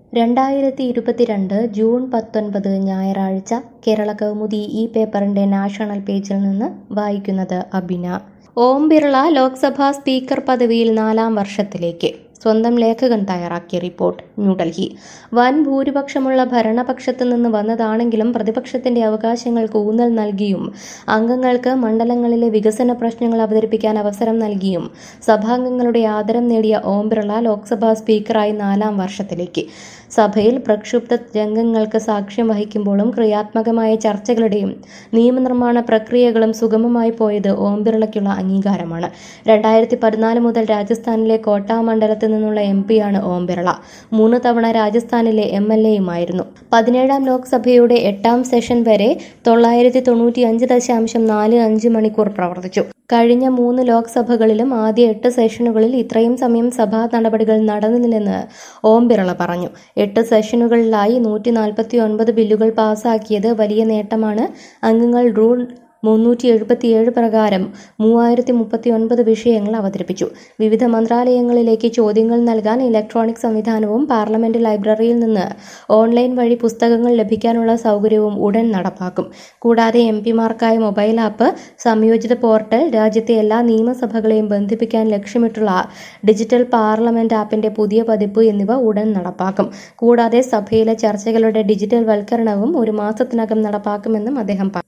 രണ്ടായിരത്തി ഇരുപത്തിരണ്ട് ജൂൺ പത്തൊൻപത് ഞായറാഴ്ച കേരള കൗമുദി ഈ പേപ്പറിന്റെ നാഷണൽ പേജിൽ നിന്ന് വായിക്കുന്നത് അബിന ഓം ബിർള ലോക്സഭാ സ്പീക്കർ പദവിയിൽ നാലാം വർഷത്തിലേക്ക് സ്വന്തം ലേഖകൻ തയ്യാറാക്കിയ റിപ്പോർട്ട് ന്യൂഡൽഹി വൻ ഭൂരിപക്ഷമുള്ള ഭരണപക്ഷത്ത് നിന്ന് വന്നതാണെങ്കിലും പ്രതിപക്ഷത്തിന്റെ അവകാശങ്ങൾക്ക് ഊന്നൽ നൽകിയും അംഗങ്ങൾക്ക് മണ്ഡലങ്ങളിലെ വികസന പ്രശ്നങ്ങൾ അവതരിപ്പിക്കാൻ അവസരം നൽകിയും സഭാംഗങ്ങളുടെ ആദരം നേടിയ ഓം ബിർള ലോക്സഭാ സ്പീക്കറായി നാലാം വർഷത്തിലേക്ക് സഭയിൽ പ്രക്ഷുബ്ധ രംഗങ്ങൾക്ക് സാക്ഷ്യം വഹിക്കുമ്പോഴും ക്രിയാത്മകമായ ചർച്ചകളുടെയും നിയമനിർമ്മാണ പ്രക്രിയകളും സുഗമമായി പോയത് ഓം ബിർളയ്ക്കുള്ള അംഗീകാരമാണ് രണ്ടായിരത്തി പതിനാല് മുതൽ രാജസ്ഥാനിലെ കോട്ട മണ്ഡലത്തിൽ നിന്നുള്ള എം പിയാണ് ഓം ബിർള മൂന്ന് തവണ രാജസ്ഥാനിലെ എം എൽ എയുമായിരുന്നു പതിനേഴാം ലോക്സഭയുടെ എട്ടാം സെഷൻ വരെ തൊള്ളായിരത്തി തൊണ്ണൂറ്റി അഞ്ച് ദശാംശം നാല് അഞ്ച് മണിക്കൂർ പ്രവർത്തിച്ചു കഴിഞ്ഞ മൂന്ന് ലോക്സഭകളിലും ആദ്യ എട്ട് സെഷനുകളിൽ ഇത്രയും സമയം സഭാ നടപടികൾ നടന്നില്ലെന്ന് ഓം ബിർള പറഞ്ഞു എട്ട് സെഷനുകളിലായി നൂറ്റി നാൽപ്പത്തി ഒൻപത് ബില്ലുകൾ പാസാക്കിയത് വലിയ നേട്ടമാണ് അംഗങ്ങൾ റൂൾ മുന്നൂറ്റി എഴുപത്തിയേഴ് പ്രകാരം മൂവായിരത്തി മുപ്പത്തി ഒൻപത് വിഷയങ്ങൾ അവതരിപ്പിച്ചു വിവിധ മന്ത്രാലയങ്ങളിലേക്ക് ചോദ്യങ്ങൾ നൽകാൻ ഇലക്ട്രോണിക് സംവിധാനവും പാർലമെന്റ് ലൈബ്രറിയിൽ നിന്ന് ഓൺലൈൻ വഴി പുസ്തകങ്ങൾ ലഭിക്കാനുള്ള സൗകര്യവും ഉടൻ നടപ്പാക്കും കൂടാതെ എം പിമാർക്കായി മൊബൈൽ ആപ്പ് സംയോജിത പോർട്ടൽ രാജ്യത്തെ എല്ലാ നിയമസഭകളെയും ബന്ധിപ്പിക്കാൻ ലക്ഷ്യമിട്ടുള്ള ഡിജിറ്റൽ പാർലമെന്റ് ആപ്പിന്റെ പുതിയ പതിപ്പ് എന്നിവ ഉടൻ നടപ്പാക്കും കൂടാതെ സഭയിലെ ചർച്ചകളുടെ ഡിജിറ്റൽ വൽക്കരണവും ഒരു മാസത്തിനകം നടപ്പാക്കുമെന്നും അദ്ദേഹം പറഞ്ഞു